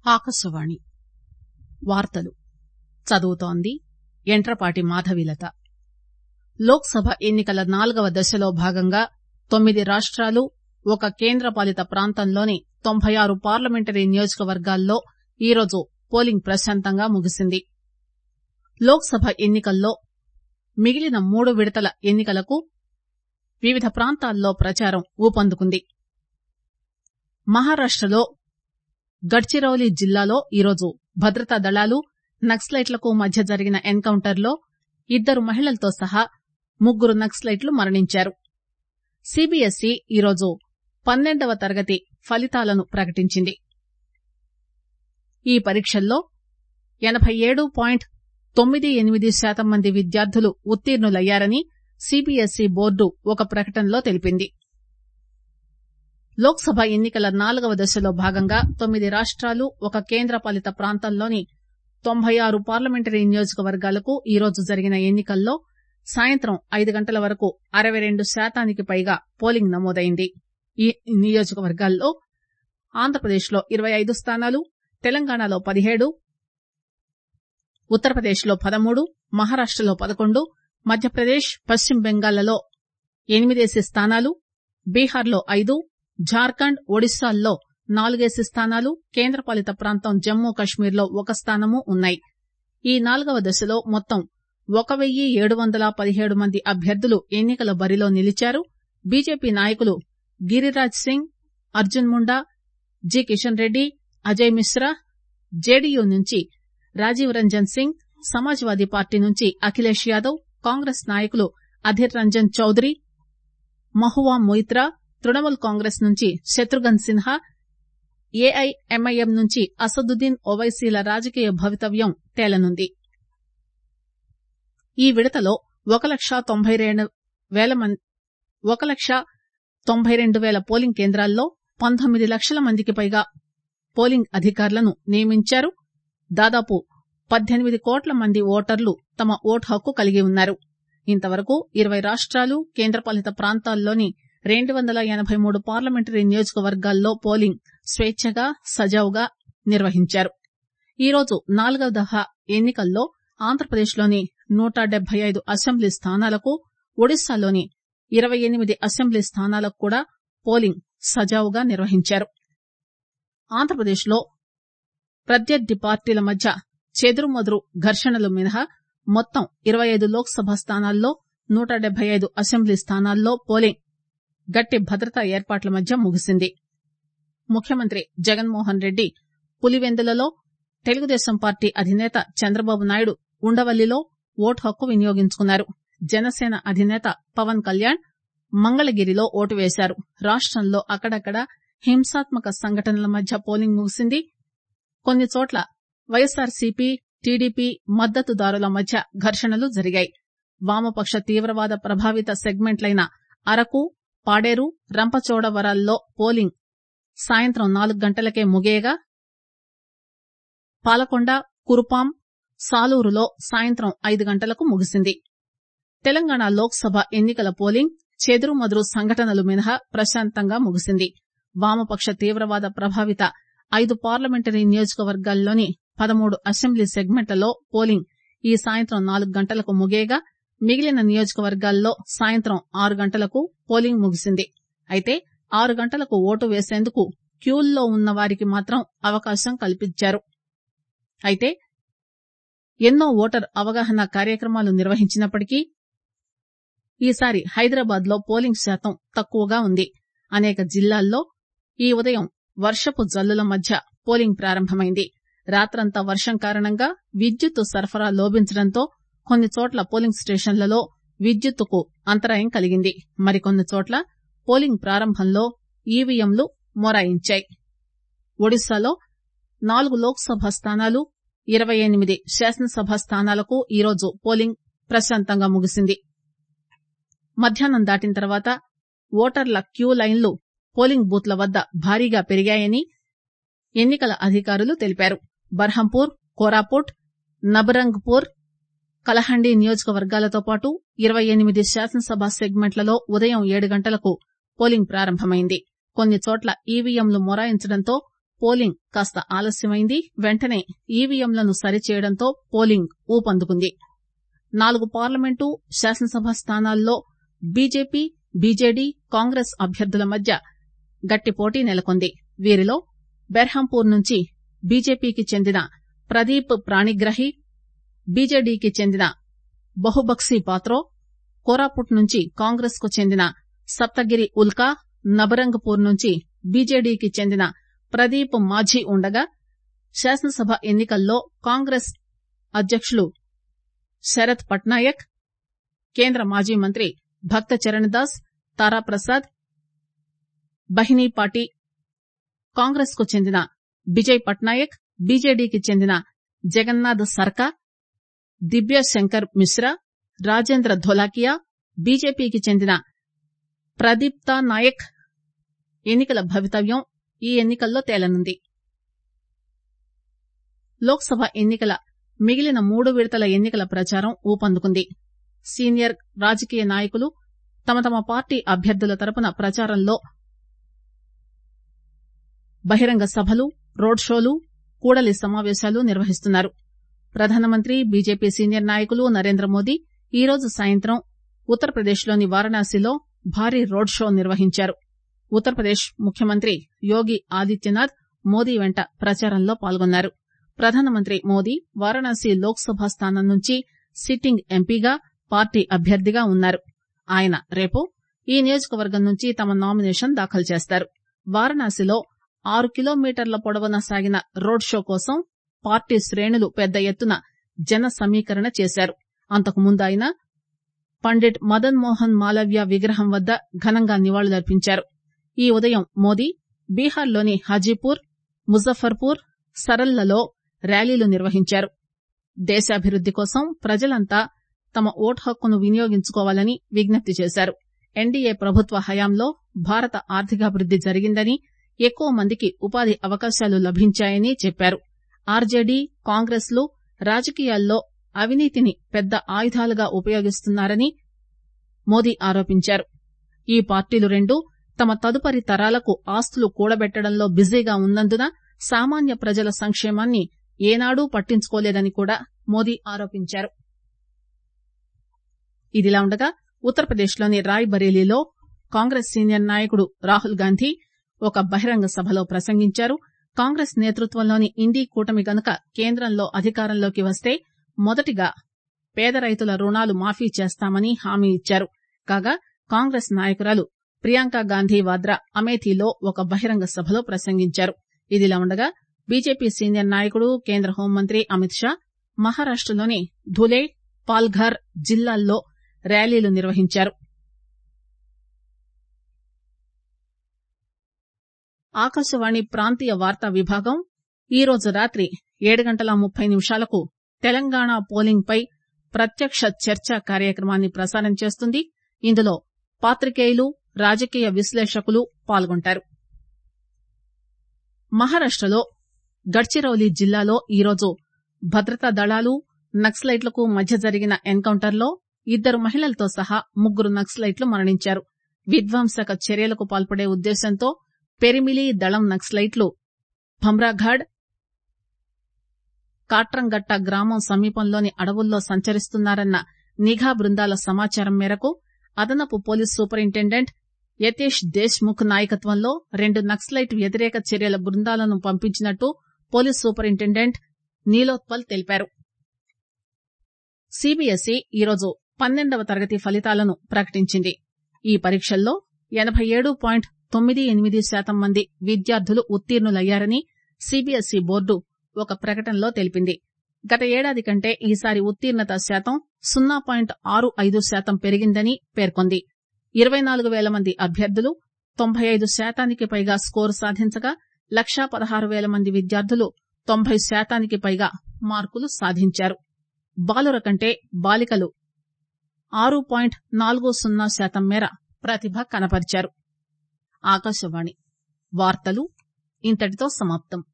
ఆకాశవాణి వార్తలు చదువుతోంది యంట్రపాటి మాధవీలత లోక్ సభ ఎన్ని కల నాల్గవ దశలో భాగంగా తొమ్మిది రాష్టాలు ఒక కేంద్రపాలిత ప్రాంతంలోని తొంభై ఆరు పార్లమెంటరీ నియోజకవర్గాల్లో ఈరోజు పోలింగ్ ప్రశాంతంగా ముగిసింది లోక్ సభ ఎన్ని కల్లో మిగిలిన మూడు విడతల ఎన్ని కలకు వివిధ ప్రాంతాల్లో ప్రచారం ఊపందుకుంది మహారాష్టలో గడ్చిరౌలి జిల్లాలో ఈరోజు భద్రతా దళాలు నక్సలైట్లకు మధ్య జరిగిన ఎన్ కౌంటర్ లో ఇద్దరు మహిళలతో సహా ముగ్గురు నక్సలైట్లు మరణించారు సీబీఎస్ఈ ఈరోజు పన్నెండవ తరగతి ఫలితాలను ప్రకటించింది ఈ పరీక్షల్లో ఎనబై ఏడు పాయింట్ తొమ్మిది ఎనిమిది శాతం మంది విద్యార్థులు ఉత్తీర్ణులయ్యారని సీబీఎస్ఈ బోర్డు ఒక ప్రకటనలో తెలిపింది లోక్ సభ ఎన్ని కల నాల్గవ దశలో భాగంగా తొమ్మిది రాష్టాలు ఒక కేంద్రపాలిత ప్రాంతంలోని తొంభై ఆరు పార్లమెంటరీ నియోజకవర్గాలకు ఈరోజు జరిగిన ఎన్ని కల్లో సాయంత్రం ఐదు గంటల వరకు అరవై రెండు శాతానికి పైగా పోలింగ్ నమోదైంది ఈ నియోజకవర్గాల్లో ఆంధ్రప్రదేశ్ లో ఇరవై ఐదు స్థానాలు తెలంగాణలో పదిహేడు ఉత్తరప్రదేశ్ లో పదమూడు మహారాష్టలో పదకొండు మధ్యప్రదేశ్ పశ్చిమ బెంగాల్లో ఎనిమిదేసి స్థానాలు బీహార్లో ఐదు జార్ఖండ్ ఒడిశాల్లో నాలుగేసి స్థానాలు కేంద్రపాలిత ప్రాంతం జమ్మూ కశ్మీర్లో ఒక స్థానమూ ఉన్నాయి ఈ నాల్గవ దశలో మొత్తం ఒక వెయ్యి ఏడు వందల పదిహేడు మంది అభ్యర్థులు ఎన్నికల బరిలో నిలిచారు బీజేపీ నాయకులు గిరిరాజ్ సింగ్ అర్జున్ ముండా జి కిషన్ రెడ్డి అజయ్ మిశ్రా జేడీయూ నుంచి రాజీవ్ రంజన్ సింగ్ సమాజ్వాదీ పార్టీ నుంచి అఖిలేష్ యాదవ్ కాంగ్రెస్ నాయకులు అధిర్ రంజన్ చౌదరి మహువా మొయిత్రా తృణమూల్ కాంగ్రెస్ నుంచి శత్రుఘ్న సిన్హా ఏఐఎంఐఎం నుంచి అసదుద్దీన్ ఓవైసీల రాజకీయ భవితవ్యం తేలనుంది ఈ విడతలో ఒక లక్ష తొంభై రెండు పేల ఒక లక్ష తొంభై రెండు పేల పోలింగ్ కేంద్రాల్లో పంతొమ్మిది లక్షల మందికి పైగా పోలింగ్ అధికారులను నియమించారు దాదాపు పద్దెనిమిది కోట్ల మంది ఓటర్లు తమ ఓటు హక్కు కలిగి ఉన్నారు ఇంతవరకు ఇరవై రాష్టాలు కేంద్రపాలిత ప్రాంతాల్లోని రెండు వందల ఎనబై మూడు పార్లమెంటరీ నియోజకవర్గాల్లో పోలింగ్ స్వేచ్చగా సజావుగా నిర్వహించారు ఈరోజు నాలుగవ దఫా ఎన్ని కల్లో ఆంధ్రప్రదేశ్లోని నూట డెబ్బై ఐదు అసెంబ్లీ స్థానాలకు ఒడిశాలోని ఇరవై ఎనిమిది అసెంబ్లీ స్థానాలకు కూడా పోలింగ్ సజావుగా నిర్వహించారు ఆంధ్రప్రదేశ్లో ప్రత్యర్థి పార్టీల మధ్య చెదురుమదురు ఘర్షణలు మినహా మొత్తం ఇరవై ఐదు లోక్ సభ స్థానాల్లో నూట డెబ్బై ఐదు అసెంబ్లీ స్థానాల్లో పోలింగ్ గట్టి భద్రతా ఏర్పాట్ల మధ్య ముగిసింది ముఖ్యమంత్రి జగన్మోహన్ రెడ్డి పులివెందులలో తెలుగుదేశం పార్టీ అధినేత చంద్రబాబు నాయుడు ఉండవల్లిలో ఓటు హక్కు వినియోగించుకున్నారు జనసేన అధినేత పవన్ కళ్యాణ్ మంగళగిరిలో ఓటు వేశారు రాష్టంలో అక్కడక్కడ హింసాత్మక సంఘటనల మధ్య పోలింగ్ ముగిసింది కొన్ని చోట్ల వైఎస్సార్సీపీ టీడీపీ మద్దతుదారుల మధ్య ఘర్షణలు జరిగాయి వామపక్ష తీవ్రవాద ప్రభావిత సెగ్మెంట్లైన అరకు పాడేరు రంపచోడవరాల్లో పోలింగ్ సాయంత్రం నాలుగు గంటలకే ముగియగా పాలకొండ కురుపాం సాలూరులో సాయంత్రం ఐదు గంటలకు ముగిసింది తెలంగాణ లోక్ సభ ఎన్నికల పోలింగ్ చెదురుమదురు సంఘటనలు మినహా ప్రశాంతంగా ముగిసింది వామపక్ష తీవ్రవాద ప్రభావిత ఐదు పార్లమెంటరీ నియోజకవర్గాల్లోని పదమూడు అసెంబ్లీ సెగ్మెంట్లలో పోలింగ్ ఈ సాయంత్రం నాలుగు గంటలకు ముగియగా మిగిలిన నియోజకవర్గాల్లో సాయంత్రం ఆరు గంటలకు పోలింగ్ ముగిసింది అయితే ఆరు గంటలకు ఓటు వేసేందుకు క్యూల్లో ఉన్న వారికి మాత్రం అవకాశం కల్పించారు అయితే ఎన్నో ఓటర్ అవగాహన కార్యక్రమాలు నిర్వహించినప్పటికీ ఈసారి హైదరాబాద్ లో పోలింగ్ శాతం తక్కువగా ఉంది అనేక జిల్లాల్లో ఈ ఉదయం వర్షపు జల్లుల మధ్య పోలింగ్ ప్రారంభమైంది రాత్రంతా వర్షం కారణంగా విద్యుత్తు సరఫరా లోపించడంతో కొన్ని చోట్ల పోలింగ్ స్టేషన్లలో విద్యుత్తుకు అంతరాయం కలిగింది మరికొన్ని చోట్ల పోలింగ్ ప్రారంభంలో ఈవీఎంలు మొరాయించాయి ఒడిశాలో నాలుగు లోక్ సభ స్థానాలు ఇరవై ఎనిమిది శాసనసభ స్థానాలకు ఈరోజు పోలింగ్ ప్రశాంతంగా ముగిసింది మధ్యాహ్నం దాటిన తర్వాత ఓటర్ల క్యూ లైన్లు పోలింగ్ బూత్ల వద్ద భారీగా పెరిగాయని ఎన్నికల అధికారులు తెలిపారు బర్హంపూర్ కోరాపుట్ నబరంగ్పూర్ కలహండి నియోజకవర్గాలతో పాటు ఇరవై ఎనిమిది శాసనసభ సెగ్మెంట్లలో ఉదయం ఏడు గంటలకు పోలింగ్ ప్రారంభమైంది కొన్ని చోట్ల ఈవీఎంలు మొరాయించడంతో పోలింగ్ కాస్త ఆలస్యమైంది వెంటనే ఈవీఎంలను సరిచేయడంతో పోలింగ్ ఊపందుకుంది నాలుగు పార్లమెంటు శాసనసభ స్థానాల్లో బీజేపీ బీజేడీ కాంగ్రెస్ అభ్యర్థుల మధ్య గట్టి పోటీ నెలకొంది వీరిలో బెర్హంపూర్ నుంచి బీజేపీకి చెందిన ప్రదీప్ ప్రాణిగ్రహి బీజేడీకి చెందిన బహుబక్సీ పాత్రో కోరాపుట్ నుంచి కాంగ్రెస్ కు చెందిన సప్తగిరి ఉల్కా నబరంగపూర్ నుంచి బీజేడీకి చెందిన ప్రదీప్ మాఝీ ఉండగా శాసనసభ ఎన్నికల్లో కాంగ్రెస్ అధ్యకులు శరత్ పట్నాయక్ కేంద్ర మాజీ మంత్రి భక్త చరణ్దాస్ తారాప్రసాద్ బహినీపాటి కాంగ్రెస్ కు చెందిన బిజయ్ పట్నాయక్ బీజేడీకి చెందిన జగన్నాథ్ సర్కా దివ్యశంకర్ మిశ్రా రాజేంద్ర ధోలాకియా బీజేపీకి చెందిన ప్రదీప్తా నాయక్ ఎన్నికల భవితవ్యం ఈ ఎన్నికల్లో తేలనుంది లోక్సభ ఎన్నికల మిగిలిన మూడు విడతల ఎన్నికల ప్రచారం ఊపందుకుంది సీనియర్ రాజకీయ నాయకులు తమ తమ పార్టీ అభ్యర్థుల తరపున ప్రచారంలో బహిరంగ సభలు రోడ్ షోలు కూడలి సమావేశాలు నిర్వహిస్తున్నారు ప్రధానమంత్రి బీజేపీ సీనియర్ నాయకులు నరేంద్ర మోదీ ఈరోజు సాయంత్రం ఉత్తరప్రదేశ్లోని వారణాసిలో భారీ రోడ్ షో నిర్వహించారు ఉత్తరప్రదేశ్ ముఖ్యమంత్రి యోగి ఆదిత్యనాథ్ మోదీ వెంట ప్రచారంలో పాల్గొన్నారు ప్రధానమంత్రి మోదీ వారణాసి లోక్సభ స్థానం నుంచి సిట్టింగ్ ఎంపీగా పార్టీ అభ్యర్థిగా ఉన్నారు ఆయన రేపు ఈ నియోజకవర్గం నుంచి తమ నామినేషన్ దాఖలు చేస్తారు వారణాసిలో ఆరు కిలోమీటర్ల పొడవున సాగిన రోడ్ షో కోసం పార్టీ శ్రేణులు పెద్ద ఎత్తున జన సమీకరణ చేశారు అంతకుముందు ఆయన పండిట్ మదన్ మోహన్ మాలవ్య విగ్రహం వద్ద ఘనంగా నివాళులర్పించారు ఈ ఉదయం మోదీ బీహార్లోని హాజీపూర్ ముజఫర్పూర్ సరల్లలో ర్యాలీలు నిర్వహించారు దేశాభివృద్ది కోసం ప్రజలంతా తమ ఓటు హక్కును వినియోగించుకోవాలని విజ్ఞప్తి చేశారు ఎన్డీఏ ప్రభుత్వ హయాంలో భారత ఆర్థికాభివృద్ది జరిగిందని ఎక్కువ మందికి ఉపాధి అవకాశాలు లభించాయని చెప్పారు ఆర్జేడీ కాంగ్రెస్ లు రాజకీయాల్లో అవినీతిని పెద్ద ఆయుధాలుగా ఉపయోగిస్తున్నారని మోదీ ఆరోపించారు ఈ పార్టీలు రెండూ తమ తదుపరి తరాలకు ఆస్తులు కూడబెట్టడంలో బిజీగా ఉన్నందున సామాన్య ప్రజల సంక్షేమాన్ని ఏనాడూ పట్టించుకోలేదని కూడా మోదీ ఆరోపించారు ఇదిలా ఉండగా ఉత్తరప్రదేశ్లోని రాయ్ బరేలీలో కాంగ్రెస్ సీనియర్ నాయకుడు రాహుల్ గాంధీ ఒక బహిరంగ సభలో ప్రసంగించారు కాంగ్రెస్ నేతృత్వంలోని ఇండీ కూటమి గనుక కేంద్రంలో అధికారంలోకి వస్తే మొదటిగా పేద రైతుల రుణాలు మాఫీ చేస్తామని హామీ ఇచ్చారు కాగా కాంగ్రెస్ నాయకురాలు ప్రియాంక గాంధీ వాద్రా అమేథీలో ఒక బహిరంగ సభలో ప్రసంగించారు ఇదిలా ఉండగా బీజేపీ సీనియర్ నాయకుడు కేంద్ర హోంమంత్రి అమిత్ షా మహారాష్టలోని ధులే పాల్ఘర్ జిల్లాల్లో ర్యాలీలు నిర్వహించారు ఆకాశవాణి ప్రాంతీయ వార్తా విభాగం ఈరోజు రాత్రి ఏడు గంటల ముప్పై నిమిషాలకు తెలంగాణ పోలింగ్ పై ప్రత్యక్ష చర్చ కార్యక్రమాన్ని ప్రసారం చేస్తుంది ఇందులో పాత్రికేయులు రాజకీయ విశ్లేషకులు పాల్గొంటారు మహారాష్టలో గడ్చిరౌలి జిల్లాలో ఈరోజు భద్రతా దళాలు నక్సలైట్లకు మధ్య జరిగిన ఎన్కౌంటర్లో ఇద్దరు మహిళలతో సహా ముగ్గురు నక్సలైట్లు మరణించారు విధ్వంసక చర్యలకు పాల్పడే ఉద్దేశంతో పెరిమిలి దళం నక్సలైట్లు భమ్రాఘాడ్ కాట్రంగట్ట గ్రామం సమీపంలోని అడవుల్లో సంచరిస్తున్నారన్న నిఘా బృందాల సమాచారం మేరకు అదనపు పోలీస్ సూపరింటెండెంట్ యతీష్ దేశ్ముఖ్ నాయకత్వంలో రెండు నక్సలైట్ వ్యతిరేక చర్యల బృందాలను పంపించినట్టు పోలీస్ సూపరింటెండెంట్ నీలోత్పల్ తెలిపారు సీబీఎస్ఈ ఈరోజు పన్నెండవ తరగతి ఫలితాలను ప్రకటించింది ఈ పరీక్షల్లో ఎనబై ఏడు పాయింట్ తొమ్మిది ఎనిమిది శాతం మంది విద్యార్థులు ఉత్తీర్ణులయ్యారని సీబీఎస్ఈ బోర్డు ఒక ప్రకటనలో తెలిపింది గత ఏడాది కంటే ఈసారి ఉత్తీర్ణత శాతం సున్నా పాయింట్ ఆరు ఐదు శాతం పెరిగిందని పేర్కొంది ఇరవై నాలుగు పేల మంది అభ్యర్థులు తొంభై ఐదు శాతానికి పైగా స్కోరు సాధించగా లక్షా పదహారు పేల మంది విద్యార్థులు తొంభై శాతానికి పైగా మార్కులు సాధించారు బాలుర కంటే బాలికలు ఆరు పాయింట్ నాలుగు సున్నా శాతం మేర ప్రతిభ కనపరిచారు ఆకాశవాణి వార్తలు ఇంతటితో సమాప్తం